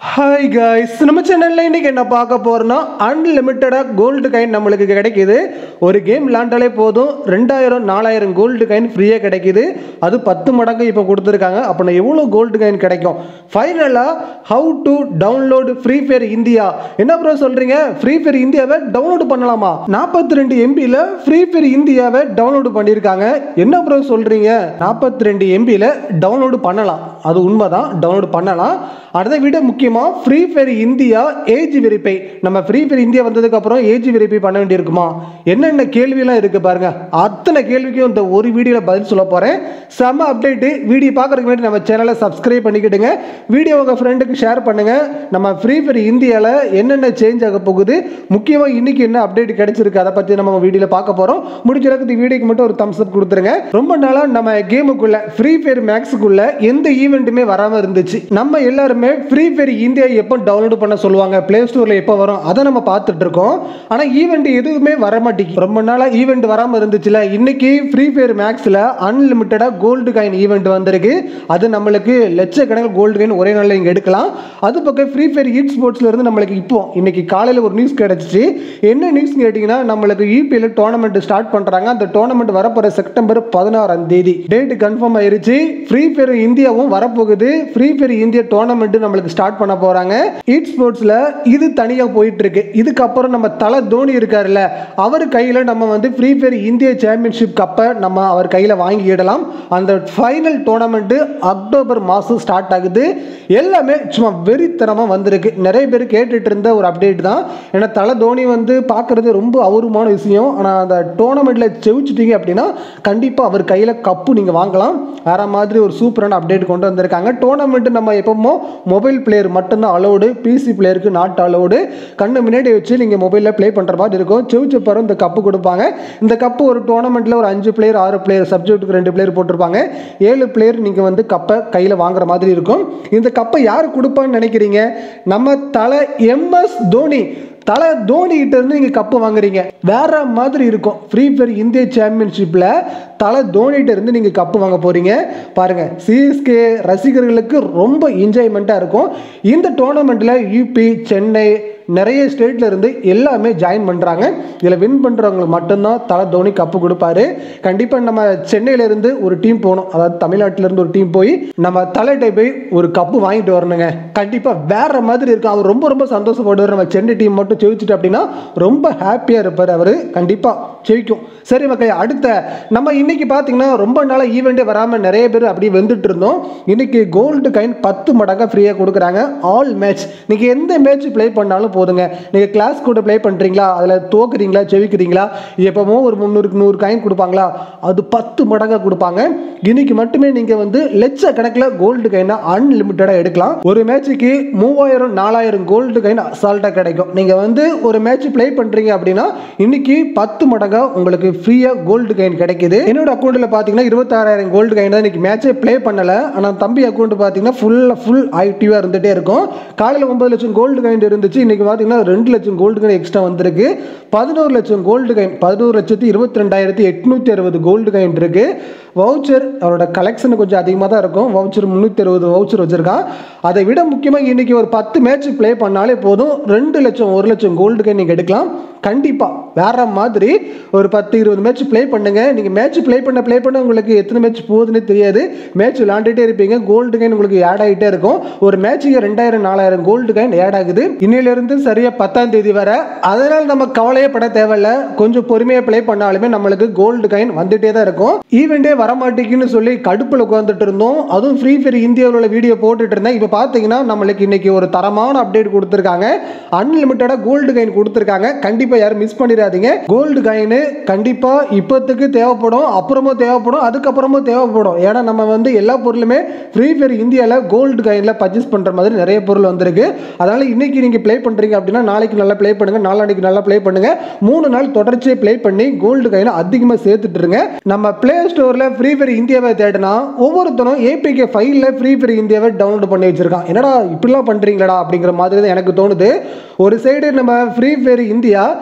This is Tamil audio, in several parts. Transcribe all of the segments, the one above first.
ஹாய் காய்ஸ் நம்ம சேனலில் இன்னைக்கு என்ன பார்க்க போறோம்னா அன்லிமிட்டடாக கோல்டு காயின் நம்மளுக்கு கிடைக்குது ஒரு கேம் விளாண்டாலே போதும் ரெண்டாயிரம் நாலாயிரம் கோல்டு காயின் ஃப்ரீயாக கிடைக்குது அது பத்து மடங்கு இப்போ கொடுத்துருக்காங்க அப்போ எவ்வளோ கோல்டு காயின் கிடைக்கும் ஃபைனலாக how to download free fire India என்ன ப்ரோ சொல்கிறீங்க ஃப்ரீ ஃபயர் இந்தியாவை டவுன்லோட் பண்ணலாமா நாற்பத்தி ரெண்டு எம்பியில் ஃப்ரீ ஃபயர் இந்தியாவை டவுன்லோடு பண்ணியிருக்காங்க என்ன ப்ரோ சொல்கிறீங்க நாற்பத்தி ரெண்டு எம்பியில் டவுன்லோடு பண்ணலாம் அது உண்மைதான் டவுன்லோடு பண்ணலாம் அதை விட முக்கியமாக free fire India age verify நம்ம ஃப்ரீ ஃபயர் இந்தியா வந்ததுக்கப்புறம் ஏஜ் வெரிஃபை பண்ண வேண்டியிருக்குமா என்னென்ன கேள்வியெல்லாம் இருக்குது பாருங்க அத்தனை கேள்விக்கும் இந்த ஒரு வீடியோவில் பதில் சொல்ல போகிறேன் செம்ம அப்டேட்டு வீடியோ பார்க்குறதுக்கு முன்னாடி நம்ம சேனலை சப்ஸ்கிரைப் பண்ணிக்கிடுங்க வீடியோ உங்கள் ஃப்ரெண்டுக்கு ஷேர் பண்ணுங்கள் நம்ம ஃப்ரீ ஃபயர் இந்தியாவில் என்னென்ன சேஞ்ச் ஆக போகுது முக்கியமாக இன்னைக்கு என்ன அப்டேட் கிடைச்சிருக்கு அதை பற்றி நம்ம வீடியோவில் பார்க்க போகிறோம் முடிஞ்ச அளவுக்கு இந்த வீடியோக்கு மட்டும் ஒரு தம்ஸ் அப் கொடுத்துருங்க ரொம்ப நாளாக நம்ம கேமுக்குள்ள ஃப்ரீ ஃபயர் மேக்ஸுக்குள்ள எந்த ஈவெண்ட்டுமே வராமல் இருந்துச்சு நம்ம எல்லாருமே ஃப்ரீ ஃபயர் இந்தியா எப்போ டவுன்லோட் பண்ண சொல்லுவாங்க ப்ளே ஸ்டோரில் எப்போ வரும் அதை நம்ம பார்த்துட்டு இருக்கோம் ஆனால் ஈவெண்ட் எதுவுமே வர மாட்டேங்குது ரொம்ப நாளாக ஈவெண்ட் வராமல் இருந்துச்சுல இன்னைக்கு ஃப்ரீ ஃபயர் மேக்ஸில் அன்லிமிட்டடாக கோல்டு காயின் ஈவெண்ட் வந்திருக்கு அது நம்மளுக்கு லட்சக்கணக்கில் கோல்டு காயின் ஒரே நாளில் இங்கே எடுக்கலாம் அது பக்கம் ஃப்ரீ ஃபயர் ஈட் ஸ்போர்ட்ஸ்ல இருந்து நம்மளுக்கு இப்போ இன்னைக்கு காலையில் ஒரு நியூஸ் கிடைச்சிச்சு என்ன நியூஸ் கேட்டிங்கன்னா நம்மளுக்கு யூபிஎல் டோர்னமெண்ட் ஸ்டார்ட் பண்ணுறாங்க அந்த டோர்னமெண்ட் வரப்போகிற செப்டம்பர் பதினாறாம் தேதி டேட் கன்ஃபார்ம் ஆயிருச்சு ஃப்ரீ ஃபயர் இந்தியாவும் வரப்போகுது ஃப்ரீ ஃபயர் இந்தியா டோர்னமெண்ட் நம்மளுக்கு ஸ்டார்ட் பண்ண போகிறாங்க ஈட் ஸ்போர்ட்ஸில் இது தனியாக போயிட்டு இருக்கு இதுக்கப்புறம் நம்ம தலை தோனி இருக்காருல்ல அவர் கையில் நம்ம வந்து ஃப்ரீ ஃபயர் இந்திய சாம்பியன்ஷிப் கப்பை நம்ம அவர் கையில் வாங்கிடலாம் அந்த ஃபைனல் டோர்னமெண்ட்டு அக்டோபர் மாதம் ஸ்டார்ட் ஆகுது எல்லாமே சும்மா வெறித்தனமாக வந்திருக்கு நிறைய பேர் கேட்டுட்டு இருந்த ஒரு அப்டேட் தான் ஏன்னா தலை தோனி வந்து பார்க்குறது ரொம்ப அபூர்வமான விஷயம் ஆனால் அந்த டோர்னமெண்ட்டில் ஜெயிச்சிட்டீங்க அப்படின்னா கண்டிப்பாக அவர் கையில் கப்பு நீங்கள் வாங்கலாம் வேற மாதிரி ஒரு சூப்பரான அப்டேட் கொண்டு வந்திருக்காங்க டோர்னமெண்ட் நம்ம எப்பவுமோ மொபைல் பிளேயர் மட்டும்தான் அலோடு பிசி பிளேயருக்கு நாட் அலோடு கண்ணு முன்னாடி வச்சு நீங்கள் மொபைலில் ப்ளே பண்ணுற மாதிரி இருக்கும் செவிச்ச பிறகு இந்த கப்பு கொடுப்பாங்க இந்த கப்பு ஒரு டோர்னமெண்ட்டில் ஒரு அஞ்சு பிளேயர் ஆறு பிளேயர் சப்ஜெக்ட்டுக்கு ரெண்டு பிளேயர் போட்டிருப்பாங்க ஏழு பிளேயர் நீங்கள் வந்து கப்பை கையில் வாங்குற மாதிரி இருக்கும் இந்த கப்பை யார் கொடுப்பான்னு நினைக்கிறீங்க நம்ம தலை எம்எஸ் தோனி தலை தோனி கிட்ட இருந்து நீங்கள் கப்பு வாங்குறீங்க வேற மாதிரி இருக்கும் ஃப்ரீ ஃபயர் இந்திய சாம்பியன்ஷிப்பில் தலை தோனிகிட்ட இருந்து நீங்கள் கப்பு வாங்க போகிறீங்க பாருங்கள் சிஎஸ்கே ரசிகர்களுக்கு ரொம்ப என்ஜாய்மெண்ட்டாக இருக்கும் இந்த டோர்னமெண்ட்டில் யூபி சென்னை நிறைய ஸ்டேட்ல இருந்து எல்லாமே ஜாயின் பண்ணுறாங்க இதில் வின் பண்ணுறவங்களுக்கு மட்டும்தான் தலை தோனி கப்பு கொடுப்பாரு கண்டிப்பாக நம்ம சென்னையில இருந்து ஒரு டீம் போகணும் அதாவது தமிழ்நாட்டில இருந்து ஒரு டீம் போய் நம்ம தலையிட்ட போய் ஒரு கப்பு வாங்கிட்டு வரணுங்க கண்டிப்பாக வேற மாதிரி இருக்கும் அவர் ரொம்ப ரொம்ப சந்தோஷப்படுவார் நம்ம சென்னை டீம் மட்டும் ஜெயிச்சுட்டு அப்படின்னா ரொம்ப ஹாப்பியாக இருப்பார் அவர் கண்டிப்பாக ஜெயிக்கும் சரி மக்கள் அடுத்த நம்ம இன்னைக்கு பார்த்தீங்கன்னா ரொம்ப நாளாக ஈவெண்ட்டே வராமல் நிறைய பேர் அப்படியே வந்துட்டு இருந்தோம் இன்னைக்கு கோல்டு கைன் பத்து மடங்காக ஃப்ரீயாக கொடுக்குறாங்க ஆல் மேட்ச் நீங்கள் எந்த மேட்ச் ப்ளே பண்ணாலும் போதுங்க நீங்கள் கிளாஸ் கூட ப்ளே பண்ணுறீங்களா அதில் தோக்குறீங்களா ஜெயிக்கிறீங்களா எப்போவோ ஒரு முந்நூறுக்கு நூறு காயின் கொடுப்பாங்களா அது பத்து மடங்காக கொடுப்பாங்க இன்னைக்கு மட்டுமே நீங்கள் வந்து லட்சக்கணக்கில் கோல்டு கைனை அன்லிமிட்டடாக எடுக்கலாம் ஒரு மேட்ச்சுக்கு மூவாயிரம் நாலாயிரம் கோல்டு கைன் அசால்ட்டாக கிடைக்கும் நீங்கள் வந்து ஒரு மேட்ச் ப்ளே பண்ணுறீங்க அப்படின்னா இன்னைக்கு பத்து மடங்காக உங்களுக்கு ஃப்ரீயாக கோல்டு கைன் கிடைக்குது என்னோட அக்கௌண்ட்டில் பார்த்தீங்கன்னா இருபத்தாறாயிரம் கோல்டு கைன் தான் இன்னைக்கு மேட்சே ப்ளே பண்ணலை ஆனால் தம்பி அக்கௌண்ட் பார்த்தீங்கன்னா ஃபுல்லாக ஃபுல் ஆக்டிவாக இருந்துகிட்டே இருக்கும் காலையில் ஒன்பது லட்சம் கோல்டு கைன் இருந்துச்சு இன்னைக்கு பார்த்தீங்கன்னா ரெண்டு லட்சம் கோல்டு கைன் எக்ஸ்ட்ரா வந்திருக்கு பதினோரு லட்சம் கோல்டு கைன் பதினோரு லட்சத்தி இருபத்தி ரெண்டாயிரத்தி எட்நூற்றி அறுபது கோல்டு கைன் இருக்கு வவுச்சர் அவரோட கலெக்ஷன் கொஞ்சம் அதிகமாக தான் இருக்கும் வவுச்சர் முந்நூற்றி அறுபது வவுச்சர் வச்சிருக்கான் அதை விட முக்கியமாக இன்னைக்கு ஒரு பத்து மேட்ச் ப்ளே பண்ணாலே போதும் ரெண்டு லட்சம் ஒரு லட்சம் கோல்டு கைன் நீங்கள் எடுக்கலாம் கண்டிப்பாக வேற மாதிரி ஒரு பத்து இருபது மேட்ச் ப்ளே பண்ணுங்க நீங்கள் மேட்ச் ப்ளே பண்ண ப்ளே பண்ண உங்களுக்கு எத்தனை மேட்ச் போகுதுன்னு தெரியாது மேட்ச் விளாண்டுட்டே இருப்பீங்க கோல்டு கைன் உங்களுக்கு ஆட் ஆகிட்டே இருக்கும் ஒரு மேட்ச்சுக்கு ரெண்டாயிரம் நாலாயிரம் கோல்டு கைன் ஆட் ஆகுது இன்னையிலிருந்து சரியா பத்தாம் தேதி வர அதனால் நம்ம கவலையே பட தேவையில்ல கொஞ்சம் பொறுமையாக ப்ளே பண்ணாலுமே நம்மளுக்கு கோல்டு கைன் வந்துட்டே தான் இருக்கும் ஈவெண்ட்டே வரமாட்டேங்குன்னு சொல்லி கடுப்பில் உட்காந்துட்டு இருந்தோம் அதுவும் ஃப்ரீ ஃபயர் இந்தியாவில் உள்ள வீடியோ போட்டுட்டு இருந்தேன் இப்போ பார்த்தீங்கன்னா நம்மளுக்கு இன்னைக்கு ஒரு தரமான அப்டேட் கொடுத்துருக்காங்க அன்லிமிட்டடாக கோல்டு கைன் கொடுத்துருக்காங்க கண்டிப்பாக யாரும் மிஸ் பண்ணிடாதீங்க கோல்டு காயின் கண்டிப்பாக இப்போத்துக்கு தேவைப்படும் அப்புறமும் தேவைப்படும் அதுக்கப்புறமும் தேவைப்படும் ஏன்னா நம்ம வந்து எல்லா பொருளுமே ஃப்ரீ ஃபயர் இந்தியாவில் கோல்டு காயினில் பர்ச்சேஸ் பண்ணுற மாதிரி நிறைய பொருள் வந்திருக்கு அதனால் இன்னைக்கு நீங்கள் ப்ளே பண்ணுறீங்க அப்படின்னா நாளைக்கு நல்லா ப்ளே பண்ணுங்க நாளான்னைக்கு நல்லா ப்ளே பண்ணுங்க மூணு நாள் தொடர்ச்சியாக ப்ளே பண்ணி கோல்டு காயினை அதிகமாக சேர்த்துட்டு இருங்க நம்ம ப்ளே ஸ்டோரில் ஃப்ரீ ஃபயர் இந்தியாவை தேடினா ஒவ்வொருத்தரும் ஏபிகே ஃபைலில் ஃப்ரீ ஃபயர் இந்தியாவை டவுன்லோட் பண்ணி வச்சிருக்கான் என்னடா இப்படிலாம் பண்ணுறீங்களா அப்படிங்கிற மாதிரி தான் எனக்கு தோணுது ஒரு சைடு நம்ம ஃப்ரீ ஃபயர் இந்தியா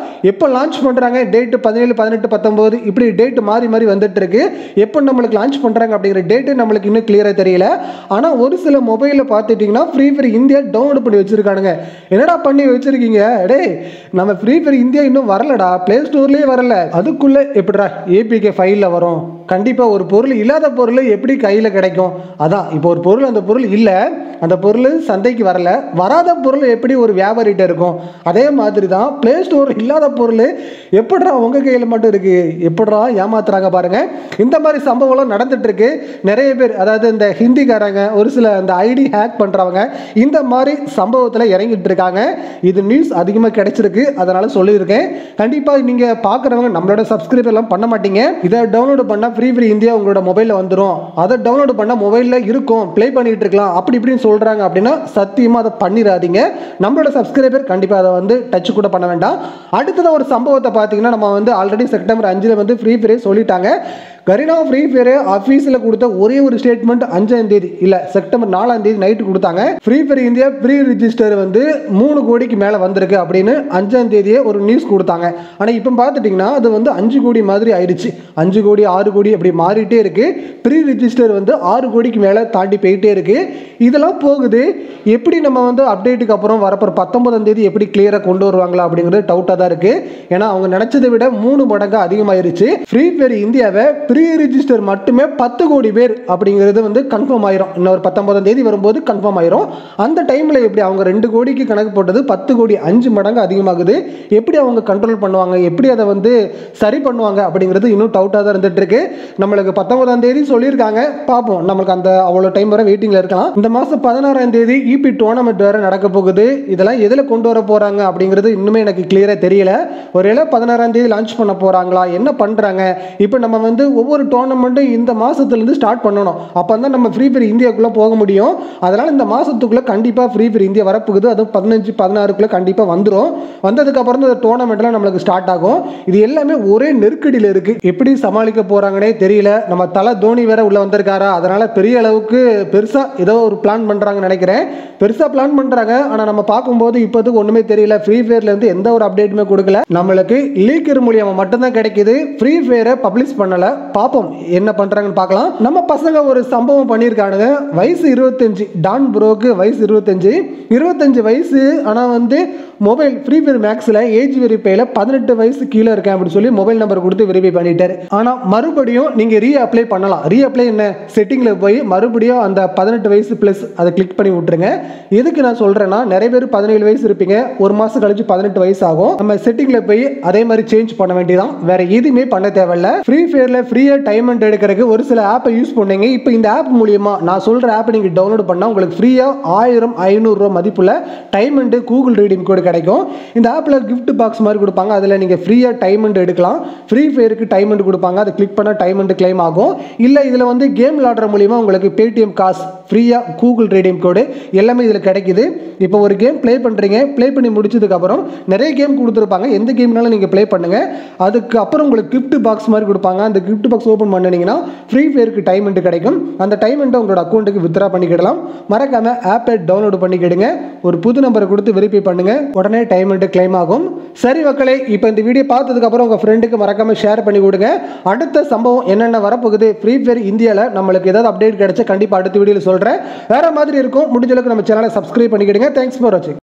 எப்போ லான்ச் பண்ணுறாங்க டேட்டு பதினேழு பதினெட்டு பத்தொம்போது இப்படி டேட் மாறி மாறி வந்துட்டு இருக்கு எப்போ நம்மளுக்கு லான்ச் பண்ணுறாங்க அப்படிங்கிற டேட்டு நம்மளுக்கு இன்னும் கிளியராக தெரியல ஆனால் ஒரு சில மொபைலில் பார்த்துட்டிங்கன்னா ஃப்ரீ ஃபயர் இந்தியா டவுன்லோட் பண்ணி வச்சிருக்கானுங்க என்னடா பண்ணி வச்சிருக்கீங்க டேய் நம்ம ஃப்ரீ ஃபயர் இந்தியா இன்னும் வரலடா ப்ளே ஸ்டோர்லேயே வரல அதுக்குள்ளே எப்படிடா ஏபிகே ஃபைலில் வரும் கண்டிப்பாக ஒரு பொருள் இல்லாத பொருள் எப்படி கையில் கிடைக்கும் அதான் இப்போ ஒரு பொருள் அந்த பொருள் இல்லை அந்த பொருள் சந்தைக்கு வரல வராத பொருள் எப்படி ஒரு வியாபாரிகிட்ட இருக்கும் அதே மாதிரி தான் ப்ளே ஸ்டோர் இல்லாத பொருள் எப்படிடா உங்கள் கையில் மட்டும் இருக்கு எப்படிடா ஏமாத்துறாங்க பாருங்க இந்த மாதிரி சம்பவம்லாம் நடந்துட்டு இருக்கு நிறைய பேர் அதாவது இந்த ஹிந்திக்காரங்க ஒரு சில இந்த ஐடி ஹேக் பண்ணுறவங்க இந்த மாதிரி சம்பவத்தில் இறங்கிட்டு இருக்காங்க இது நியூஸ் அதிகமாக கிடைச்சிருக்கு அதனால சொல்லியிருக்கேன் கண்டிப்பாக நீங்கள் பார்க்குறவங்க நம்மளோட சப்ஸ்கிரைப் எல்லாம் பண்ண மாட்டீங்க இதை டவுன்லோடு பண்ணால் ஃப்ரீ ஃப்ரீ இந்தியா உங்களோட மொபைலில் வந்துடும் அதை டவுன்லோடு பண்ணால் மொபைலில் இருக்கும் ப்ளே பண்ணிட்டு இருக்கலாம் அப்படி இப்படின்னு சொல்கிறாங்க அப்படின்னா சத்தியமாக அதை பண்ணிடாதீங்க நம்மளோட சப்ஸ்கிரைபர் கண்டிப்பாக அதை வந்து டச் கூட பண்ண வேண்டாம் அடுத்தது ஒரு சம்பவத்தை பார்த்தீங்கன்னா நம்ம வந்து ஆல்ரெடி செப்டம்பர் அஞ்சில் வந்து ஃப்ரீ ஃபயர் சொல்லிட்டாங்க கரீனா ஃப்ரீ ஃபயர் ஆஃபீஸில் கொடுத்த ஒரே ஒரு ஸ்டேட்மெண்ட் அஞ்சாம் தேதி இல்லை செப்டம்பர் நாலாம் தேதி நைட்டு கொடுத்தாங்க free fire India pre register வந்து மூணு கோடிக்கு மேலே வந்திருக்கு அப்படின்னு அஞ்சாம் தேதியே ஒரு நியூஸ் கொடுத்தாங்க ஆனால் இப்போ பார்த்துட்டிங்கன்னா அது வந்து அஞ்சு கோடி மாதிரி ஆயிடுச்சு அஞ்சு கோடி ஆறு கோடி அப்படி மாறிட்டே இருக்கு ப்ரீ ரிஜிஸ்டர் வந்து ஆறு கோடிக்கு மேலே தாண்டி போயிட்டே இருக்கு இதெல்லாம் போகுது எப்படி நம்ம வந்து அப்டேட்டுக்கு அப்புறம் வரப்போகிற பத்தொன்பதாம் தேதி எப்படி கிளியராக கொண்டு வருவாங்களா அப்படிங்கிறது டவுட்டாக தான் இருக்கு ஏன்னா அவங்க நினச்சதை விட மூணு மடங்கு அதிகமாயிருச்சு ஃப்ரீ ஃபயர் இந்தியாவை ப்ரீ ரிஜிஸ்டர் மட்டுமே பத்து கோடி பேர் அப்படிங்கிறது வந்து கன்ஃபார்ம் ஆயிரும் இன்னொரு பத்தொன்பதாம் தேதி வரும்போது கன்ஃபார்ம் ஆயிரும் அந்த டைமில் எப்படி அவங்க ரெண்டு கோடிக்கு கணக்கு போட்டது பத்து கோடி அஞ்சு மடங்கு அதிகமாகுது எப்படி அவங்க கண்ட்ரோல் பண்ணுவாங்க எப்படி அதை வந்து சரி பண்ணுவாங்க அப்படிங்கிறது இன்னும் டவுட்டாக தான் இருந்துட்டு இருக்கு நம்மளுக்கு பத்தொன்பதாம் தேதி சொல்லியிருக்காங்க பார்ப்போம் நம்மளுக்கு அந்த அவ்வளோ டைம் வரை வெயிட்டிங்கில் இருக்கலாம் இந்த மாதம் பதினாறாம் தேதி இபி டோர்னமெண்ட் வேறு நடக்க போகுது இதெல்லாம் எதில் கொண்டு வர போகிறாங்க அப்படிங்கிறது இன்னுமே எனக்கு கிளியராக தெரியல ஒருவேளை பதினாறாம் தேதி லான்ச் பண்ண போகிறாங்களா என்ன பண்ணுறாங்க இப்போ நம்ம வந்து ஒவ்வொரு டோர்னமெண்ட்டும் இந்த மாதத்துலேருந்து ஸ்டார்ட் பண்ணணும் அப்போ தான் நம்ம ஃப்ரீ ஃபயர் இந்தியாவுக்குள்ளே போக முடியும் அதனால் இந்த மாதத்துக்குள்ளே கண்டிப்பாக ஃப்ரீ ஃபயர் இந்தியா வரப்போகுது அதுவும் பதினஞ்சு பதினாறுக்குள்ளே கண்டிப்பாக வந்துடும் வந்ததுக்கப்புறம் தான் இந்த டோர்னமெண்ட்லாம் நம்மளுக்கு ஸ்டார்ட் ஆகும் இது எல்லாமே ஒரே நெருக்கடியில் இருக்குது எப்படி சமாளிக்க போகிறாங்கன்னே தெரியல நம்ம தலை தோனி வேற உள்ளே வந்திருக்காரா அதனால் பெரிய அளவுக்கு பெருசாக ஏதோ ஒரு பிளான் பண்ணுறாங்கன்னு நினைக்கிறேன் பெருசாக பிளான் பண்ணுறாங்க ஆனால் நம்ம பார்க்கும்போது இப்போதுக்கு ஒன்றுமே தெரியல ஃப்ரீ ஃபயர்லேருந்து எந்த ஒரு அப்டேட்டுமே கொடுக்கல நம்மளுக்கு லீக்கர் மூலியமாக மட்டும்தான் கிடைக்குது ஃப்ரீ ஃபயரை பப்ளிஷ் பண்ணலை பார்ப்போம் என்ன பண்ணுறாங்கன்னு பார்க்கலாம் நம்ம பசங்க ஒரு சம்பவம் பண்ணியிருக்கானுங்க வயசு இருபத்தஞ்சு டான் ப்ரோக்கு வயசு இருபத்தஞ்சு இருபத்தஞ்சு வயசு ஆனால் வந்து மொபைல் ஃப்ரீ ஃபயர் மேக்ஸில் ஏஜ் வெரிஃபைல பதினெட்டு வயசு கீழே இருக்கேன் அப்படின்னு சொல்லி மொபைல் நம்பர் கொடுத்து வெரிஃபை பண்ணிட்டாரு ஆனால் மறுபடியும் நீங்கள் ரீ அப்ளை பண்ணலாம் ரீ அப்ளை என்ன செட்டிங்கில் போய் மறுபடியும் அந்த பதினெட்டு வயசு ப்ளஸ் அதை கிளிக் பண்ணி விட்டுருங்க எதுக்கு நான் சொல்கிறேன்னா நிறைய பேர் பதினேழு வயசு இருப்பீங்க ஒரு மாதம் கழிச்சு பதினெட்டு வயசு ஆகும் நம்ம செட்டிங்கில் போய் அதே மாதிரி சேஞ்ச் பண்ண வேண்டியதான் வேற எதுவுமே பண்ண தேவையில்ல ஃப்ரீ ஃபயரில் ஃப்ரீயாக டைம் எடுக்கிறதுக்கு ஒரு சில ஆப்பை யூஸ் பண்ணீங்க இப்போ இந்த ஆப் மூலியமா நான் சொல்கிற ஆப்பை நீங்கள் டவுன்லோட் பண்ணால் உங்களுக்கு ஃப்ரீயாக ஆயிரம் ஐநூறுரூவா மதிப்புள்ள diamond Google redeem code கிடைக்கும் இந்த ஆப்பில் gift பாக்ஸ் மாதிரி கொடுப்பாங்க அதில் நீங்கள் ஃப்ரீயாக டைம் அண்ட் எடுக்கலாம் ஃப்ரீ ஃபயருக்கு டைம் அண்ட் கொடுப்பாங்க அதை கிளிக் பண்ணால் டைம் அண்ட் கிளைம் ஆகும் இல்லை இதில் வந்து கேம் விளாடுற மூலியமா உங்களுக்கு பேடிஎம் காசு ஃப்ரீயாக கூகுள் ரீடிங் கோடு எல்லாமே இதில் கிடைக்குது இப்போ ஒரு கேம் ப்ளே பண்ணுறீங்க ப்ளே பண்ணி முடிச்சதுக்கப்புறம் நிறைய கேம் கொடுத்துருப்பாங்க எந்த கேம்னாலும் நீங்கள் ப்ளே பண்ணுங்கள் அதுக்கு அப்புறம் உங்களுக்கு gift பாக்ஸ் மாதிரி கொடுப்பாங்க அந்த gift பாக்ஸ் ஓப்பன் பண்ணினீங்கன்னா ஃப்ரீ ஃபயருக்கு டைம் அண்ட் கிடைக்கும் அந்த டைம் அண்ட் உங்களோட அக்கௌண்ட்டுக்கு வித்ரா பண்ணிக்கிடலாம் மறக்காம ஆப்பை டவுன்லோட் பண்ணிக்கிடுங்க ஒரு புது நம்பரை கொடுத்து வெரிஃபை பண்ணுங்க உடனே டைம் அண்ட் கிளைம் ஆகும் சரி மக்களே இப்போ இந்த வீடியோ பார்த்ததுக்கு அப்புறம் உங்க ஃப்ரெண்டுக்கு மறக்காம ஷேர் பண்ணி கொடுங்க அடுத்த சம்பவம் என்னென்ன வரப்போகுது ஃப்ரீ ஃபயர் இந்தியாவில் நம்மளுக்கு ஏதாவது அப்டேட் கிடைச்சா கண்டிப்பாக அடுத்த வீடியோவில் சொல்கிறேன் வேற மாதிரி இருக்கும் முடிஞ்ச அளவுக்கு நம்ம சேனலை சப்ஸ்கிரைப் பண்ணிக்கிடுங்க தேங்க்ஸ் ஃபார் வாட்சிங்